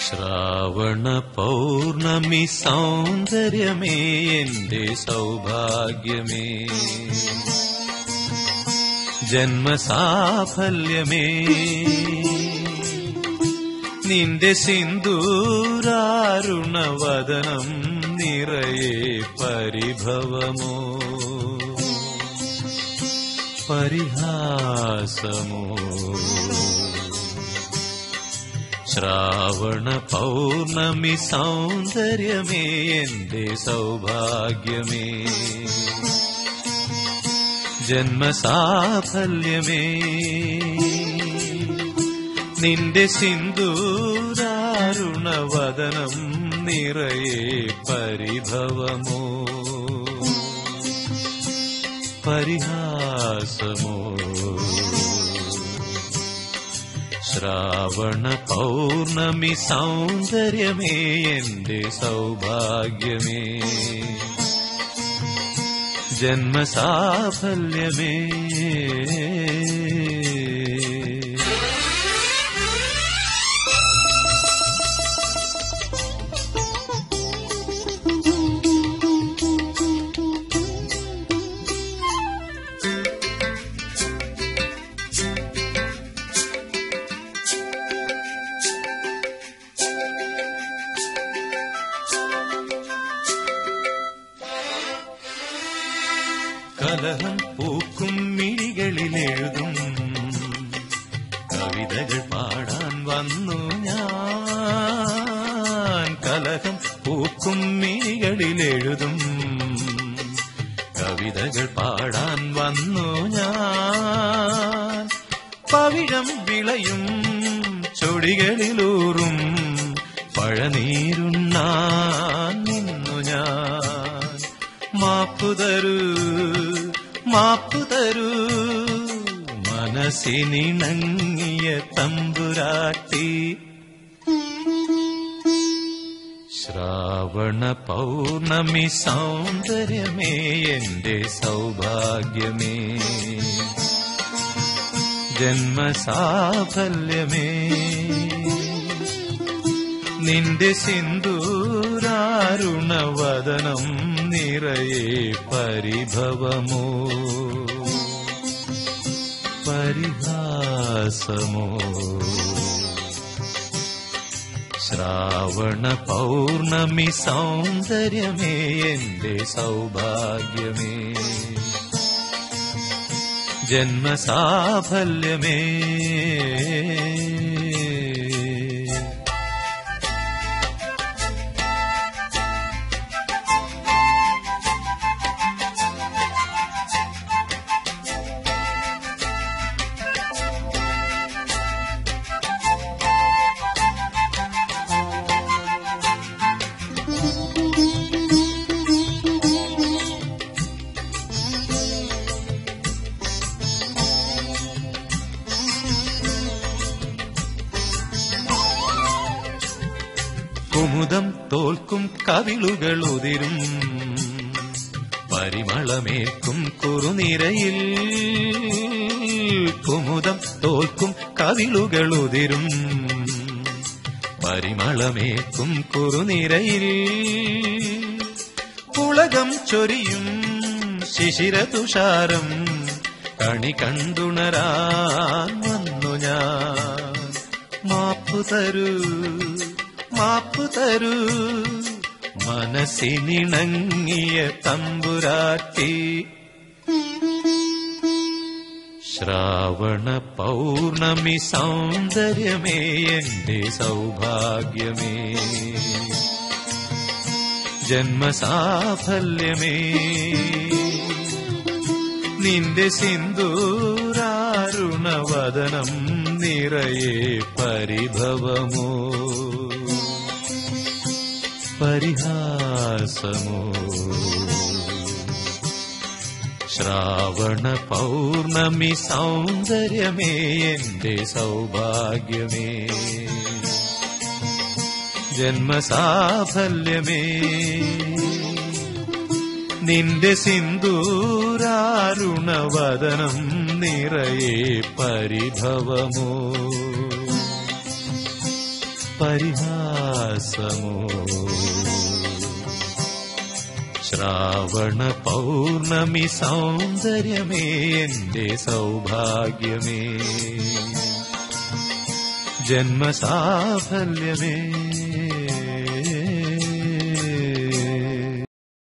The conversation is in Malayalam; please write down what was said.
ശ്രാവണ പൗർണമി സൗന്ദര്യമേ എന്റെ സൗഭാഗ്യമേ ജന്മസാഫല്യമേ നിന്റെ സിന്ദൂരാരുണവദനം നിറയെ പരിഭവമോ പരിഹാസമോ ശ്രാവണ പൗർണമി സൗന്ദര്യമേ എന്റെ സൗഭാഗ്യമേ ജന്മസാഫല്യമേ നിന്റെ സിന്ദൂരാരുണവദനം നിറയെ പരിഭവമോ പരിഹാസമോ ശ്രാവണ പൗർണമി സൗന്ദര്യമേ എന്റെ സൗഭാഗ്യമേ ജന്മസാഫല്യമേ കലഹം പൂക്കും മിഴികളിൽ എഴുതും കവിതകൾ പാടാൻ വന്നു ഞാൻ കലഹം പൂക്കും മിഴികളിൽ എഴുതും കവിതകൾ പാടാൻ വന്നു ഞാൻ പവിഴം വിളയും ചൊടികളിലൂറും പഴനീരുണ്ണാൻ നിന്നു ഞാൻ മാപ്പു തരൂ മാപ്പു തരൂ മനസ്സിനിണങ്ങിയ തമ്പുരാട്ടി ശ്രാവണ പൗർണമി സൗന്ദര്യമേ എന്റെ സൗഭാഗ്യമേ ജന്മസാഫല്യമേ നിന്റെ സിന്ദൂരാരുണവദനം നിറയെ പരിഭവമോ പരിഹാസമോ ശ്രാവണ പൗർണമി സൗന്ദര്യമേ എന്റെ സൗഭാഗ്യമേ ജന്മസാഫല്യമേ കുമുദം തോൽക്കും കവിളുകൾ ഉതിരും പരിമളമേൽക്കും കുറുനിരയിൽ കുമുദം തോൽക്കും കവിളുകൾ ഉതിരും പരിമളമേൽക്കും കുറുനിരയിൽ പുളകം ചൊരിയും ശിശിരതുഷാരം കണി കണ്ടുണരാൻ വന്നു ഞാൻ മാപ്പു തരൂ മാപ്പു തരൂ മനസ്സിനിണങ്ങിയ തമ്പുരാട്ടി ശ്രാവണ പൗർണമി സൗന്ദര്യമേ എന്റെ സൗഭാഗ്യമേ ജന്മസാഫല്യമേ നിന്റെ സിന്ദൂരാരുണവദനം നിറയെ പരിഭവമോ പരിഹാസമോ ശ്രാവണ പൗർണമി സൗന്ദര്യമേ എന്റെ സൗഭാഗ്യമേ ജന്മസാഫല്യമേ നിന്റെ സിന്ദൂരാരുണവദനം നിറയെ പരിഭവമോ പരിഹാസമോ ശ്രാവണ പൗർണമി സൗന്ദര്യമേ എന്റെ സൗഭാഗ്യമേ ജന്മസാഫല്യമേ